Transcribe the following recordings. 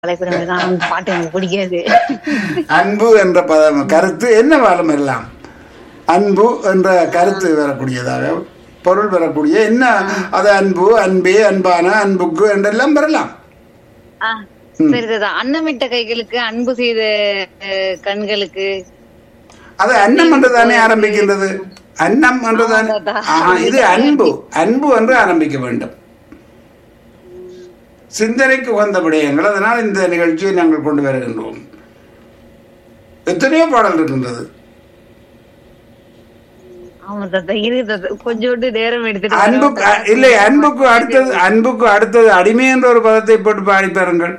கலைப்புறம் பாட்டு எனக்கு பிடிக்காது அன்பு என்ற பதம் கருத்து என்ன வாரம் எல்லாம் அன்பு என்ற கருத்து வரக்கூடியதாக பொருள் வரக்கூடிய என்ன அது அன்பு அன்பே அன்பான அன்புக்கு என்றெல்லாம் வரலாம் ஆ, சரி தாத்தா அன்னமிட்ட கைகளுக்கு அன்பு செய்த அஹ், கண்களுக்கு அது அன்னம் என்று தானே ஆரம்பிக்கின்றது அன்னம் என்று தானே ஆமா, தாத்தா. ஆஹா, இது அன்பு அன்பு என்று ஆரம்பிக்க வேண்டும் சிந்தனைக்கு உகந்த விடயங்கள் அதனால் இந்த நிகழ்ச்சியை நாங்கள் கொண்டு வருகின்றோம் எத்தனையோ பாடல் இருக்கின்றது ஆமா தாத்தா இருக்கு தாத்தா கொஞ்சோண்டு நேரம் எடுத்துட்டு அன்பு வரேன் தாத்தா. இல்லை அன்புக்கு அடுத்தது அன்புக்கு அடுத்தது அடிமை என்ற ஒரு பதத்தை போட்டு பாடி பாருங்கள்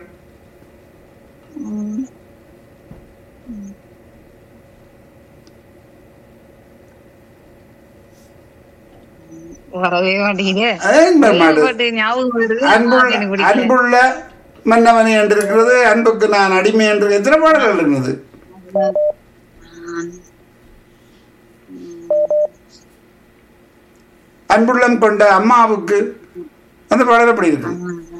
வரவே மாட்டேங்குது ஏன் வர மாட்டேங்குது? பாட்டு ஞாபகம் வருது அன்புள்ள ஆனா எனக்கு பிடிக்கல அன்புள்ள மன்னவனி என்று இருக்கிறது அன்புக்கு நான் அடிமை என்று எத்தனை பாடல்கள் இருக்கிறது அன்புள்ளம் கொண்ட அம்மாவுக்கு அந்த பாடல் எப்படி இருக்கு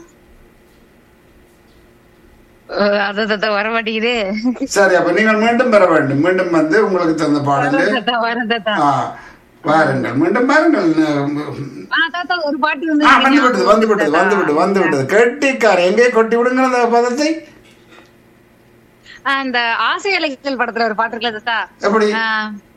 அஹ், அதான் தாத்தா வர மாட்டேங்குதே சரி அப்ப நீங்கள் மீண்டும் பெற வேண்டும் மீண்டும் வந்து உங்களுக்கு தந்த பாடல் வரேன் தாத்தா வரேன் தாத்தா ஆ, வாருங்கள் மீண்டும் பாருங்கள் ஆ, தாத்தா ஒரு பாட்டு வந்து ஆ, வந்து விட்டது வந்து விட்டது வந்து விட்டது வந்து விட்டது கெட்டிக்கார எங்கே கொட்டி விடுங்க அந்த பதத்தை ஆ, அந்த ஆசை அலைகள் படத்துல ஒரு பாட்டு இருக்குல்ல தாத்தா எப்படி ஆ,